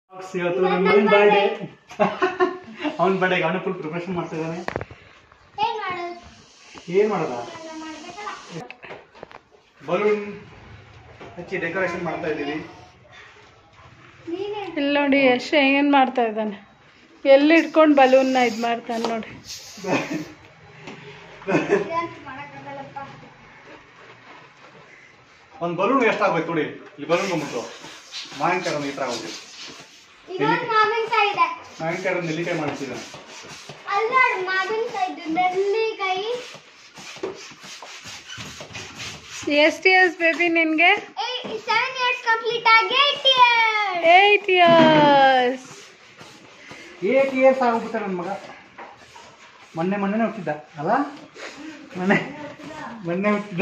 ಇವತ್ತು ನನ್ನ ಮಗನ ಬರ್ಡೇ ಅವನ ಬರ್ಡೇಗೆ ಅವನೇ ಫುಲ್ ಪ್ರಿಪ್ರೇಷನ್ ಮಾಡ್ತಾ ಇದ್ದಾನೆ ಏನ್ ಮಾಡೋದು ಏನ್ ಮಾಡೋದ ಎಲ್ಲ ಮಾಡ್ಬೇಕಲ್ಲ ಬಲೂನ್ ಹಚ್ಚಿ ಡೆಕೋರೇಷನ್ ಮಾಡ್ತಾ ಇದ್ದೀವಿ ನೀನೇ ಇಲ್ಲಿ ನೋಡಿ ಯಶ್ ಏನ್ ಮಾಡ್ತಾ ಇದ್ದಾನೆ ಎಲ್ಲಿ ಇಟ್ಕೊಂಡು ಬಲೂನ್ನ ಇದು ಮಾಡ್ತಾನೆ ನೋಡಿ ಇದಂತೂ ಮಾಡಕ್ಕಾಗಲ್ಲಪ್ಪ ಒಂದು ಬಲೂನ್ ಎಷ್ಟಾಗ್ಬೇಕು ನೋಡಿ ಇಲ್ಲಿ ಬಲೂನ್ ಬಂದ್ಬಿಟ್ಟು ಮಾವಿನಕಾಯಿ ಒಂದು ಈ ಥರ ಆಗುತ್ತೆ ಇದೊಂದು ಮಾವಿನಕಾಯಿ ಇದೆ ಮಾವಿನಕಾಯಿ ಒಂದು ನೆಲ್ಲಿಕಾಯಿ ಮಾಡ್ತಿದ್ದಾನೆ ಅಲ್ಲಿ ನೋಡಿ ಮಾವಿನಕಾಯಿ ಇದು ನೆಲ್ಲಿಕಾಯಿ ಎಷ್ಟು ಇಯರ್ಸ್ ಬೇಬಿ ನಿನಗೆ ಸೆವೆನ್ ಇಯರ್ಸ್ ಕಂಪ್ಲೀಟ್ ಆಗಿ eight years eight years eight years ಆಗ್ಬಿಟ್ಟ ನನ್ನ ಮಗ ಮೊನ್ನೆ ಮೊನ್ನೆನೇ ಹುಟ್ಟಿದ್ದ ಅಲ್ಲ ಮೊನ್ನೆ ಮೊನ್ನೆ ಹುಟ್ಟಿದ್ದ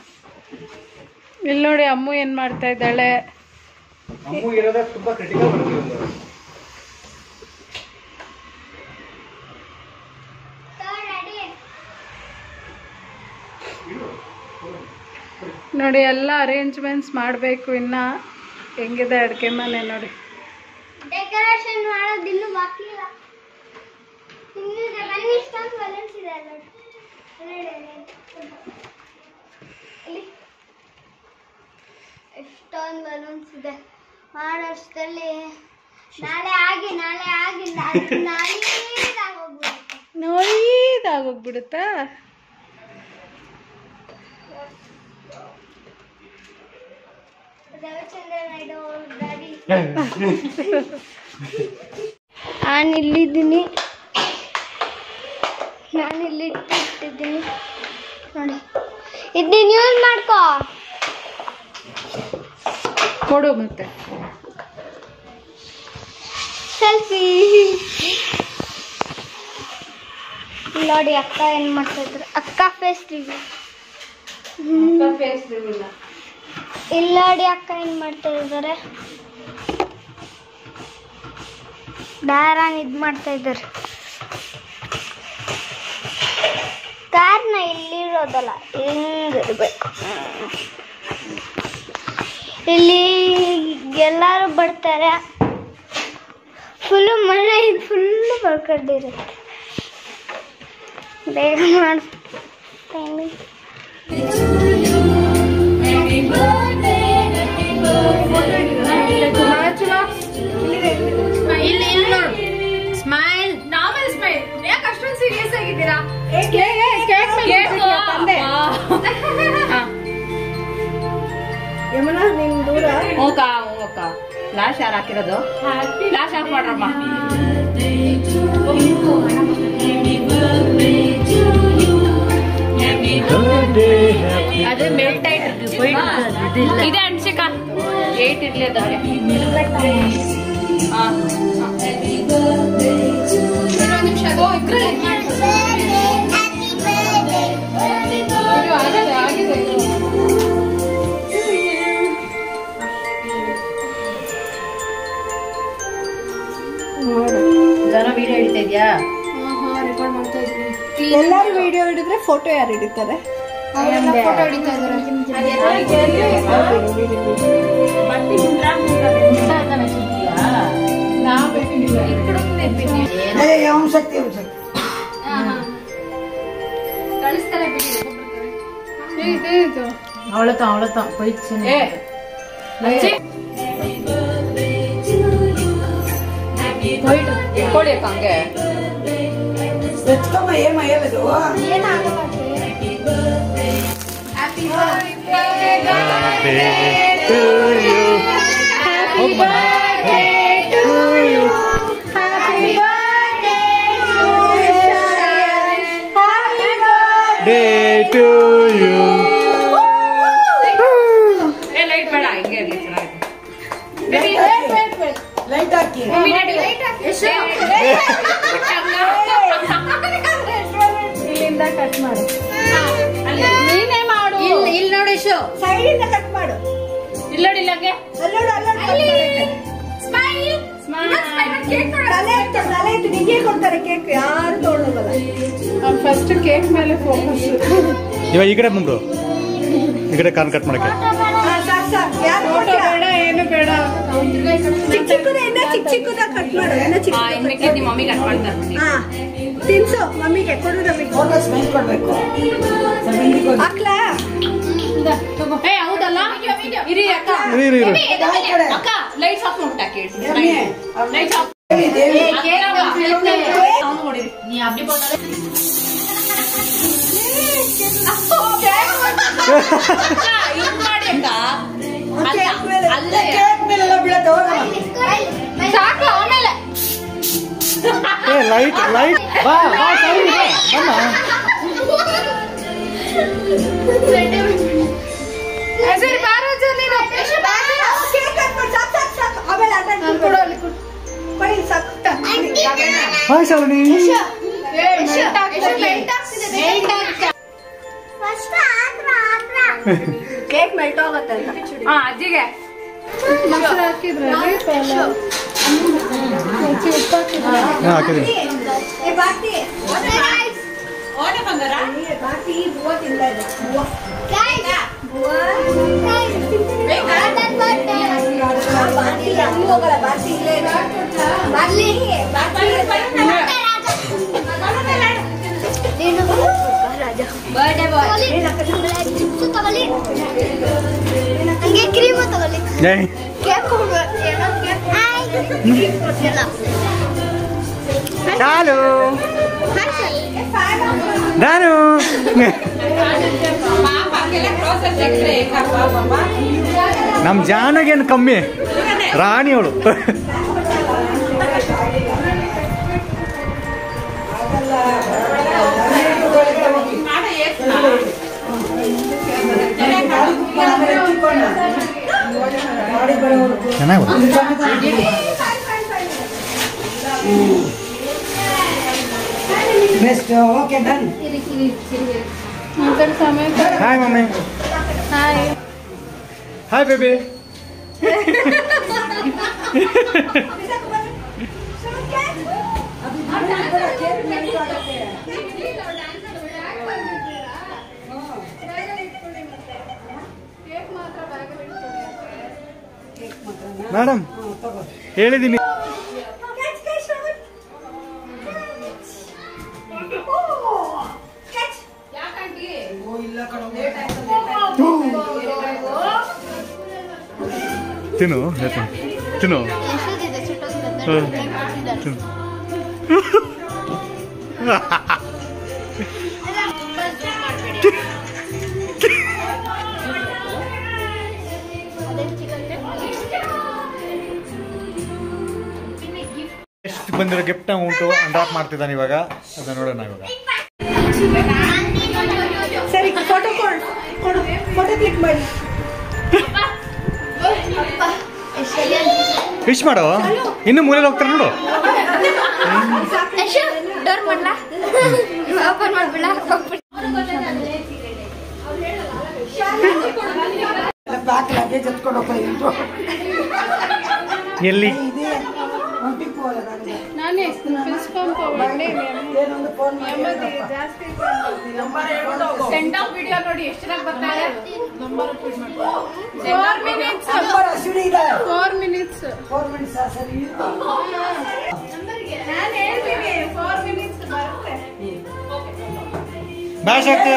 ಇಲ್ಲಿ ನೋಡಿ ಅಮ್ಮು ಏನು ಮಾಡ್ತಾ ಇದ್ದಾಳೆ ಅಮ್ಮು ಇರೋದೇ ತುಂಬಾ ಕ್ರಿಟಿಕಲ್ ಬರ್ತಿರೋದು ರೆಡಿ ನೋಡಿ ಎಲ್ಲ ಅರೇಂಜ್ಮೆಂಟ್ಸ್ ಮಾಡಬೇಕು ಇನ್ನು ಹೆಂಗಿದೆ ಅಡುಗೆ ಮನೆ ನೋಡಿ ಡೆಕೋರೇಷನ್ ಮಾಡೋದು ಇನ್ನೂ ಬಾಕಿ ಇಲ್ಲ ಇನ್ನೂ ಇದೆ ಬನ್ನಿ ಇಷ್ಟೊಂದು ಬಲೂನ್ಸ್ ಇದೆ ನೋಡಿ ನೋಡಿ, ನೋಡಿ. ಇಲ್ಲಿ ಎಷ್ಟೊಂದು ಬಲೂನ್ಸ್ ಇದೆ ಮಾಡೋಷ್ಟರಲ್ಲಿ ನಾಳೆ ಆಗಿ ನಾಳೆ ಆಗಿ ನಾಳೆ ನಾಳೆದಾಗೋಗ್ಬಿಡುತ್ತೆ ನೋಯ್ದಾಗೋಗ್ಬಿಡುತ್ತಾ ರವಿಚಂದ್ರ ನಾಯ್ಡು ಅವ್ರ ಡ್ಯಾಡಿ ನಾನು ಇಲ್ಲಿದ್ದೀನಿ ನಾನು ಇಲ್ಲಿ ಇಟ್ಟಿದ್ದೀನಿ ನೋಡಿ ಇದನ್ನ ಯೂಸ್ ಮಾಡ್ಕೋ ಕೊಡು ಮತ್ತೆ ಸೆಲ್ಫಿ ನೋಡಿ ಅಕ್ಕ ಏನು ಮಾಡ್ತಾ ಇದ್ರು ಅಕ್ಕ ಫೇಸ್ ರಿವ್ಯೂ ಇಲ್ಲಿ ನೋಡಿ ಅಕ್ಕ ಏನು ಮಾಡ್ತಾ ಇದ್ದಾರೆ ದಾರಾನ್ ಇದು ಮಾಡ್ತಾ ಇದ್ದಾರೆ ಕಾರ್ನ ಇಲ್ಲಿರೋದಲ್ಲ ಹಿಂಗಿರ್ಬೇಕು ಇಲ್ಲಿ ಎಲ್ಲರೂ ಬರ್ತಾರೆ ಫುಲ್ಲು ಮನೆ ಫುಲ್ಲು ಬರ್ಕೊಂಡಿರುತ್ತೆ ಬೇಗ ಮಾಡು ಟೈಮಿಂಗ್ ಸ್ಮೈಲ್ ನಾರ್ಮಲ್ ಸ್ಮೈಲ್ ಯಾಕೆ ಅಷ್ಟೊಂದು ಸೀರಿಯಸ್ ಆಗಿದ್ದೀರಾ ಹೋಗ ಹೋಗ ಫ್ಲಾಶ್ ಯಾರು ಹಾಕಿರೋದು ಫ್ಲಾಶ್ ಆಫ್ ಮಾಡ್ರಮ್ಮ ಅದು ಮೆಲ್ಟ್ ಆಯ್ತು ಇದೆ ಅನ್ಸಿಕ ಏಟ್ ಇರ್ಲಿ ಅದಕ್ಕೆ ಹಾ ಇನ್ನೊಂದು ನಿಮಿಷ ಅದು ಇದ್ರಲ್ಲಿ ಇದು ಆಗಿದೆ ಆಗಿದೆ ಇದು. ಜನ ವಿಡಿಯೋ ಹಿಡಿತಾ ಇದೆಯಾ ಎಲ್ಲರೂ ವಿಡಿಯೋ ಹಿಡಿದ್ರೆ ಫೋಟೋ ಯಾರು ಹಿಡಿತಾರೆ ಫೋಟೋ ಹಿಡಿತಾ ಇದ್ದಾರೆ ಕಳಿಸ್ತಾರೆ ಬಿಡಿ ಇದು ಇದು அவ்வளோதான் அவ்வளோதான் போயிடுச்சு போயிட்டு கோழி இருக்காங்க ಏ ಲೈಟ್ ಬೇಡ ಹಿಂಗೆ ಇರ್ಲಿ ಚೆನ್ನಾಗಿದೆ ಲೈಟ್ ಹಾಕಿ ಇಲ್ಲಿಂದ ಕಟ್ ಮಾಡು ನೀನೇ ಮಾಡು ಇಲ್ಲಿ ಇಲ್ಲಿ ನೋಡಿ ಶೋ ಸೈಡಿಂದ ಕಟ್ ಮಾಡು ಇಲ್ಲಿ ನೋಡಿ ಇಲ್ಲಂಗೆ ಅಲ್ಲೋಡು ಅಲ್ಲೋಡು ತಲೆ ಎತ್ತು, ತಲೆ ಎತ್ತು, ನಿಂಗೆ ಕೊಡ್ತಾರೆ ಕೇಕ್ ಯಾರು ತಗೊಳ್ಳೋದಲ್ಲ ಫಸ್ಟ್ ಕೇಕ್ ಮೇಲೆ ಫೋಕಸ್ ಇವಾಗ ಈ ಕಡೆ ಬಂದ್ರು ಈ ಕಡೆ ಕಾರ್ನ್ ಕಟ್ ಮಾಡಕ್ಕೆ ಯಾರು ಬೇಡ ಏನು ಏನು ಬೇಡ ಚಿಕ್ಕ ಚಿಕ್ಕದ ಇನ್ನ ಚಿಕ್ಕ ಚಿಕ್ಕದ ಕಟ್ ಮಾಡು ಇನ್ನ ಚಿಕ್ಕ ಆ, ಇನ್ ಮಿಕ್ಕಿದ್ ನಿಮ್ಮ ಮಮ್ಮಿ ಕಟ್ ಮಾಡ್ತಾರೆ ಹಾ ತಿನ್ಸು ಮಮ್ಮಿಗೆ ಕೊಡು ನಮಗೆ ಹಾಕ್ಲಾ ಏ ಹೌದಲ್ಲ ಇರಿ ಅಕ್ಕ ಇರಿ, ಇರಿ, ಇರಿ. ಅಕ್ಕ ಲೈಟ್ಸ್ ಆಫ್ ಮಾಡ್ಬಿಟ್ಟಾಕಿ ಲೈಟ್ಸ್ ಆಫ್ ಸಾಕು ಆಮೇಲೆ ಏ ಲೈಟ್ ಲೈಟ್ ಬಾ ಬಾ ಸರಿ ಬಾ ಬಮ್ಮ ಸರಿ ಬಾರೋ ಜಲ್ದಿ ಕೇಕ್ ಕಟ್ ಮಾಡಿ ಸಾಕು ಸಾಕು ಸಾಕು ಆಮೇಲೆ ಆಟ ಆಡ್ಕೊಂಡು ಕೊಡು ಅಲ್ಲಿ ಕೊಡು ಕೊಡಿ ಸಾಕು ಹಾಯ್ ಶಾಲಿನಿ ಕೇಕ್ ಮೆಲ್ಟ್ ಹೋಗುತ್ತೆ ಅಂತ ಹಾ ಅಜ್ಜಿಗೆ ಮೊಸರು ಹಾಕಿದ್ರೆ ಹಾ ಹಾಕಿದ್ದೀನಿ ಏ ಬಾಟಿ ಏ ಬಾಟಿ ಬೂವ ತಿಂದ ಇದೆ ಬೂವ ಬಾಟಿ ಅಲ್ಲಿ ಹೋಗಲ್ಲ ಬಾಟಿ ಇಲ್ಲೇ ಇದೆ ಬಾಟಿ ಬರ್ಡೇ ಬಾಯ್ ಚಿಪ್ಸ್ ತಗೊಳ್ಳಿ ಹಂಗೆ ಕ್ರೀಮು ತಗೊಳ್ಳಿ ಜೈ ಕೇಕ್ ಏನೋ ಕೇಕ್ ಕೊಟ್ಟಿಲ್ಲ ಚಾಲು ನಾನು ನಮ್ಮ ಜಾನಗೇನು ಕಮ್ಮಿ ರಾಣಿ ಅವಳು ಚೆನ್ನಾಗಿ hi mummy hi baby madam ಹೇಳಿದ್ದೀನಿ ತಿನ್ನು ಹೇಳ್ತೀನಿ ತಿನ್ನು ಎಷ್ಟೊತ್ತಿದೆ ಹ್ಮ್. ಸುಟ್ಟೋಗಿದೆ ತಿನ್ನು ಎಷ್ಟು ಬಂದಿರೋ ಗಿಫ್ಟ್ ಉಂಟು ಅನ್ರಾಪ್ ಮಾಡ್ತಿದ್ದಾನೆ ಇವಾಗ ಅದನ್ನ ನೋಡೋಣ ಇವಾಗ ಸರಿ ಫೋಟೋ ಕೊಡು ಕೊಡು ಫೋಟೋ ಕ್ಲಿಕ್ ಮಾಡಿ ವಿಶ್ ಮಾಡು ಇನ್ನು ಮೂಲೆಗೆ ಹೋಗ್ತಾರೆ ನೋಡು ಯಶು ಡೋರ್ ಮಾಡ್ಲಾ ಓಪನ್ ಮಾಡ್ಬಿಡ ಎಲ್ಲಿ ನಾನೇ ಪಿಲ್ಸ್ಕೊಂಡ್ ಬರ್ಡೇ ಜಾಸ್ತಿ ಸೆಂಡ್ ಆಫ್ ವಿಡಿಯೋ ನೋಡಿ ಎಷ್ಟು ಚೆನ್ನಾಗಿ ಬರ್ತಾರೆ ಫೋರ್ ಮಿನಿಟ್ಸ್ ಫೋರ್ ಮಿನಿಟ್ಸ್ ನಾನು ಹೇಳ್ತೀನಿ ಫೋರ್ ಮಿನಿಟ್ಸ್ ಬರುತ್ತೆ ಬ್ಯಾಶ್ ಆಗ್ತೀಯ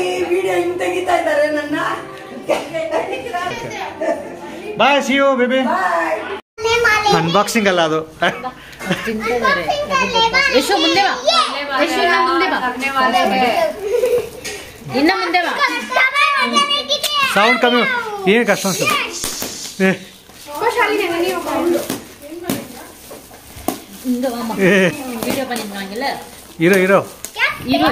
bye see you baby unboxing ಅಲ್ಲ ಅದು ಯಶು ಮುಂದೆ ಬಾ ಯಶು ಇನ್ನ ಮುಂದೆ ಬಾ ಇನ್ನ ಮುಂದೆ ಬಾ ಸೌಂಡ್ ಕಮ್ಮಿ ಏನು ಕಷ್ಟ ಅನ್ಸುತ್ತೆ ಏ, ಹಿಂದೆ ಬಾಮ್ಮ ಏ, ವಿಡಿಯೋ ಬಂದಿಲ್ಲ ಇರೋ ಇರೋ ಇರು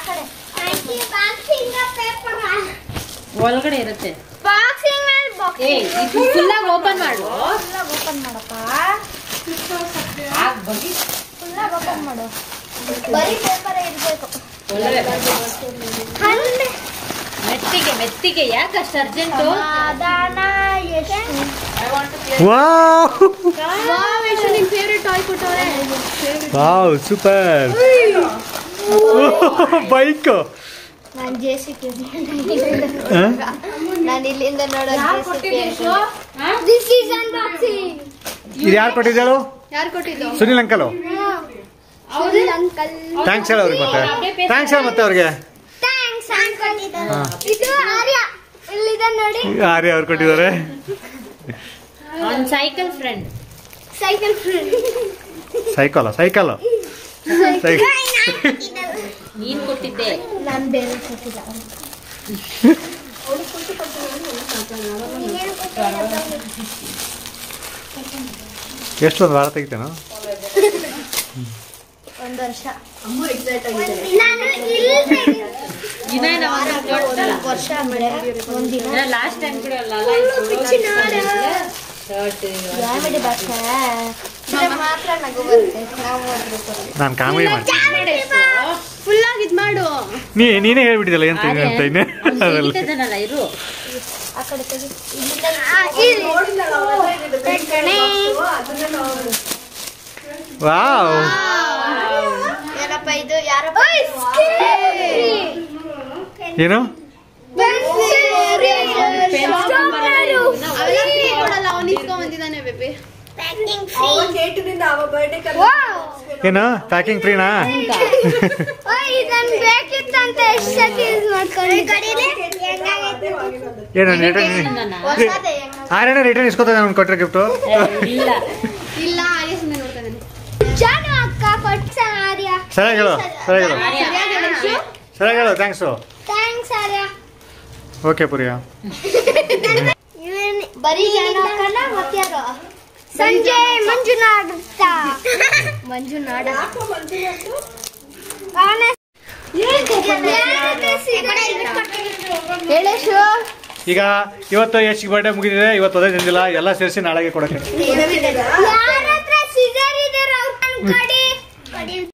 ಬಾಕ್ಸಿಂಗ್ ಒಳಗಡೆ ಇರುತ್ತೆ ಮೇಲೆ ಬಾಕ್ಸ್ ಏ ಇದು ಫುಲ್ ಆಗಿ ಓಪನ್ ಮಾಡು ಓಪನ್ ಮಾಡಪ್ಪ ಆಗ್ ಬಗ್ಗಿ ಫುಲ್ ಓಪನ್ ಮಾಡು ಬರೀ ಪೇಪರ್ ಇರ್ಬೇಕು ಒಳಗಡೆ ಹಂಡೆ ಮೆತ್ತಿಗೆ ಮೆತ್ತಿಗೆ ಯಾಕೆ ಅಷ್ಟು ಅರ್ಜೆಂಟು ಸಮಾಧಾನ ಎಷ್ಟು ವಾವ್ ವಾವ್ ಎಷ್ಟು ನಿಮ್ ಫೇವ್ರೆಟ್ ಟಾಯ್ ಕೊಟ್ಟವ್ರೆ ವಾವ್ ಸೂಪರ್ ಬೈಕ್ ನಾನು ಜೆ ಸಿ ಪಿ ನಾನು ಇಲ್ಲಿಂದ ದಿಸ್ ಈಸ್ ಅನ್ಬಾಕ್ಸಿಂಗ್ ಇದು ಯಾರು ಕೊಟ್ಟಿದ್ದಾಳು ಯಾರು ಕೊಟ್ಟಿದ್ದು ಸುನಿಲ್ ಅಂಕಲು ಅಂಕಲ್ ಥ್ಯಾಂಕ್ಸ್ ಹೇಳ ಅವ್ರಿಗೆ ಮತ್ತೆ ಥ್ಯಾಂಕ್ಸ್ ಹೇಳ ಮತ್ತೆ ಅವ್ರಿಗೆ ಥ್ಯಾಂಕ್ಸ್ ಅಂಕಲ್ ಇದು ಆರ್ಯ ಇಲ್ಲಿದೆ ನೋಡಿ ಆರ್ಯ ಅವ್ರು ಕೊಟ್ಟಿದ್ದಾರೆ ಅವ್ನ್ cycle friend cycle friend cycle cycle cycle ನೀನ್ ಕೊಟ್ಟಿದ್ದೆ ನಾನು ಬೇರೆ ಕೊಟ್ಟಿಲ್ಲ ಎಷ್ಟು ಒಂದು ವಾರ ತೆಗಿತೇನೋ ಒಂದು ವರ್ಷ ಅಮ್ಮ ಎಕ್ಸೈಟ್ ಆಗಿದೆ ನಾನು ಇಲ್ಲಿ ಇನ್ನೇನು ವರ್ಷ ಅಂದ್ರೆ ಒಂದಿನ ಲಾಸ್ಟ್ ಟೈಮ್ ಕೂಡ ಅಲ್ಲ ಶರ್ಟ್ ಕಾಮಿಡಿ ಬಾಕ್ಸ ಮಾತ್ರ ನಗು ಬರುತ್ತೆ ನಾವು ಓದ್ಬೇಕು ನಾನು ಕಾಮಿಡಿ ಮಾಡ್ತೀನಿ ಫುಲ್ ಆಗಿ ಇದ್ ಮಾಡು ನೀ ನೀನೇ ಹೇಳ್ಬಿಟ್ಟಿದ್ದಲ್ಲ ಎಂತ ಇದೆ ಅಂತ ಇನ್ನೇ ಅದೆಲ್ಲ ತೆಗಿತಿದ್ದಾನಲ್ಲ ಇರು ಆ ಕಡೆ ತೆಗಿ ಇಲ್ಲಿಂದ ನೋಡಿಲ್ಲ ಅದನ್ನ ನಾವು ವಾವ್ ಏನಪ್ಪ ಇದು ಯಾರಪ್ಪ ಏನು ಅವೆಲ್ಲ free ಕೊಡಲ್ಲ ಅವ್ನು ಇಸ್ಕೊಂಡ್ ಬಂದಿದ್ದಾನೆ ಬೇಬಿ ಅವ ಕೇಟಿನಿಂದ ಅವ ಬರ್ಡೇ ಏನು ಪ್ಯಾಕಿಂಗ್ ಫ್ರೀನಾ ಇದನ್ ಬೇಕಿತ್ತಂತ ಎಷ್ಟು ಸತಿ ಯೂಸ್ ಮಾಡ್ಕೊಂಡು ಏನು ರಿಟರ್ನ್ ಆರ್ಯನ ರಿಟರ್ನ್ ಇಸ್ಕೊತಾನೆ ಅವ್ನು ಕೊಟ್ಟರೆ ಗಿಫ್ಟು ಇಲ್ಲ ಇಲ್ಲ ಆರ್ಯ ಸುಮ್ಮನೆ ನೋಡ್ತಾ ಇದ್ದಾನೆ ಜಾನು ಅಕ್ಕ ಕೊಟ್ಟ ಆರ್ಯ ಸರಿಯಾಗಿ ಹೇಳು ಸರಿಯಾಗಿ ಹೇಳು ಸರಿಯಾಗಿ ಹೇಳು. ಸರಿಯಾಗಿ ಹೇಳು ಥ್ಯಾಂಕ್ಸು ಥ್ಯಾಂಕ್ಸ್ ಆರ್ಯ ಓಕೆ ಪುರಿಯಾ ಬರೀ ಜಾನು ಅಕ್ಕನ ಮತ್ಯಾರು ಸಂಜಯ್ ಮಂಜುನಾಡ್ ಮಂಜುನಾಡ ಯಾಕೋ ಮಂಜುನಾಥು? ಹೇಳೇಶು ಈಗ ಇವತ್ತು ಎಷ್ಟು ಬರ್ಡೇ ಮುಗಿದಿದೆ ಇವತ್ತು ಅದೇ ತಿಂದಿಲ್ಲ ಎಲ್ಲ ಸೇರಿಸಿ ನಾಳೆಗೆ ಕೊಡಕ್ಕೆ ಯಾರ ಹತ್ರ ಸಿಸರ್ ಇದಾರ ಅವ್ರ ಕಡೆ